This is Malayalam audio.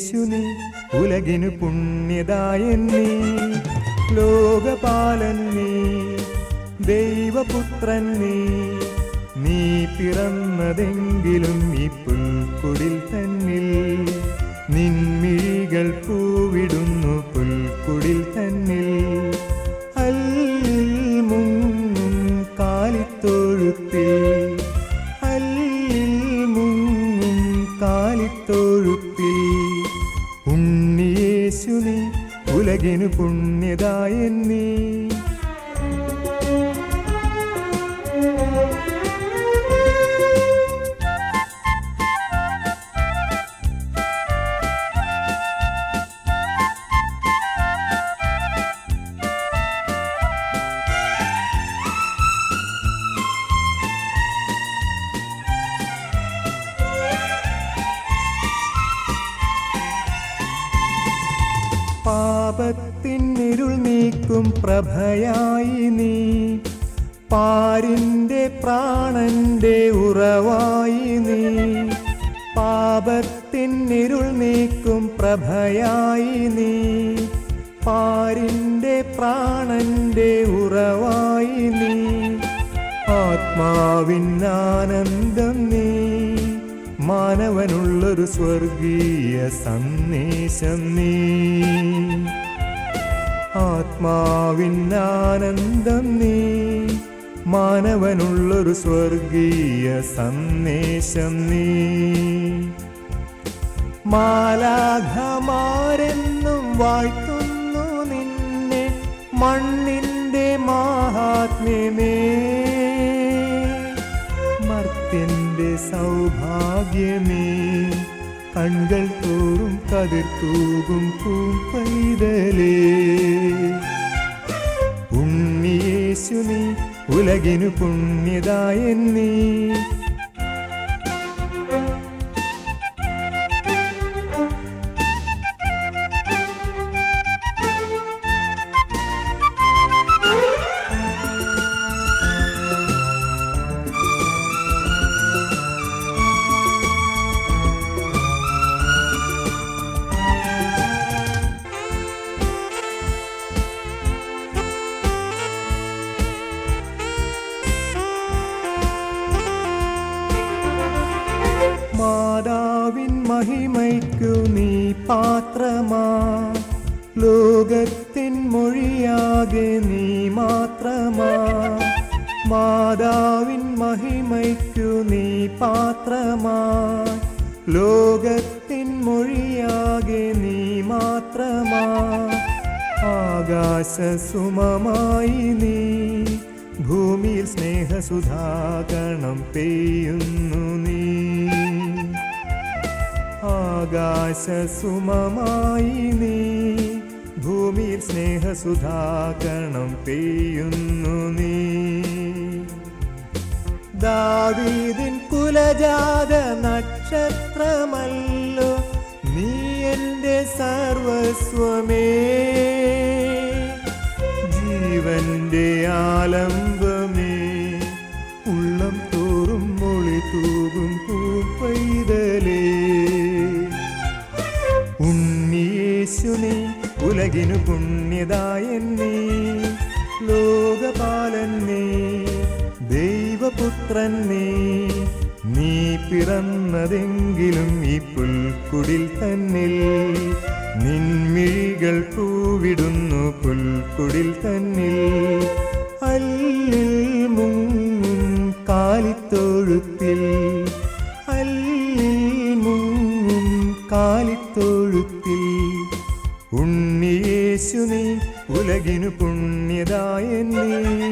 യേശു നീ ഉലകിനു പുണ്യദായൻ നീ ലോകപാലൻ നീ ദൈവപുത്രൻ നീ നീ പിറന്നതെങ്കിലും ഈ പുൽക്കുടിൽ തന്നിൽ നിൻമിഴികൾ പൂവിടുന്നു പുൽക്കുടിൽ തന്നിൽ അല്ലിൽ മുങ്ങും കാലിത്തൊഴുത്തിൽ അല്ലിൽ മുങ്ങും കാലിത്തൊഴുത്തിൽ ഉണ്ണിയേശു നീ ഉലകിനു പുണ്യദായൻ നീ പാപത്തിൻ ഇരുൾ നീക്കും പ്രഭയായി നീ പാരിൻ്റെ പ്രാണന്റെ ഉറവായി നീ പാപത്തിൻ ഇരുൾ നീക്കും പ്രഭയായി നീ പാരിൻ്റെ പ്രാണന്റെ ഉറവായി നീ ആത്മാവിൻ ആനന്ദം നീ മാനവനുള്ളൊരു സ്വർഗീയ സന്ദേശം നീ ആത്മാവിൻ ആനന്ദം നീ മാനവനുള്ളൊരു സ്വർഗീയ സന്ദേശം നീ മാലാഘമാരെന്നും വാഴ്ത്തുന്നു നിന്നെ മണ്ണിന്റെ മാഹാത്മ്യമേ മർത്യന്റെ സൗഭാഗ്യമേ കൺകൾ തോറും കതിർത്തൂകും പൂപ്പൈതലേ ഉണ്ണിയേശു നീ ഉലകിനു പുണ്യദായൻ നീ മാതാവിൻ മഹിമയ്ക്കു നീ പാത്രമാ ലോകത്തിൻ മൊഴിയാകെ നീ മാത്രമാ മാതാവിൻ മഹിമയ്ക്കു നീ പാത്രമാ ലോകത്തിൻ മൊഴിയാകെ നീ മാത്രമാ ആകാശസുമമായി നീ ഭൂമിയിൽ സ്നേഹസുധാകണം പെയ്യുന്നു നീ ആകാശസുമമായി നീ ഭൂമിയിൽ സ്നേഹസുധാകണം പെയ്യുന്നു നീ ദാവീദിൻ കുലജാത നക്ഷത്രമല്ലോ നീ എൻ്റെ സർവസ്വമേ ജീവന്റെ ആലംബമേ ഉള്ളം തോറും മൊളി തൂകും പൂപ്പൈതലേ ഉണ്ണിയേശു നീ ഉലകിനു പുണ്യദായൻ നീ ലോകപാലൻ നീ ദൈവപുത്രൻ നീ നീ പിറന്നതെങ്കിലും ഈ പുൽക്കുടിൽ തന്നിൽ നിൻമിഴികൾ പൂവിടുന്നു പുൽക്കുടിൽ തന്നിൽ അല്ലിൽ മുങ്ങും കാലിത്തൊഴുത്തിൽ അല്ലിൽ മുങ്ങും കാലിത്തൊഴുത്തിൽ ഉണ്ണിയേശു നീ ഉലകിനു പുണ്യദായൻ നീ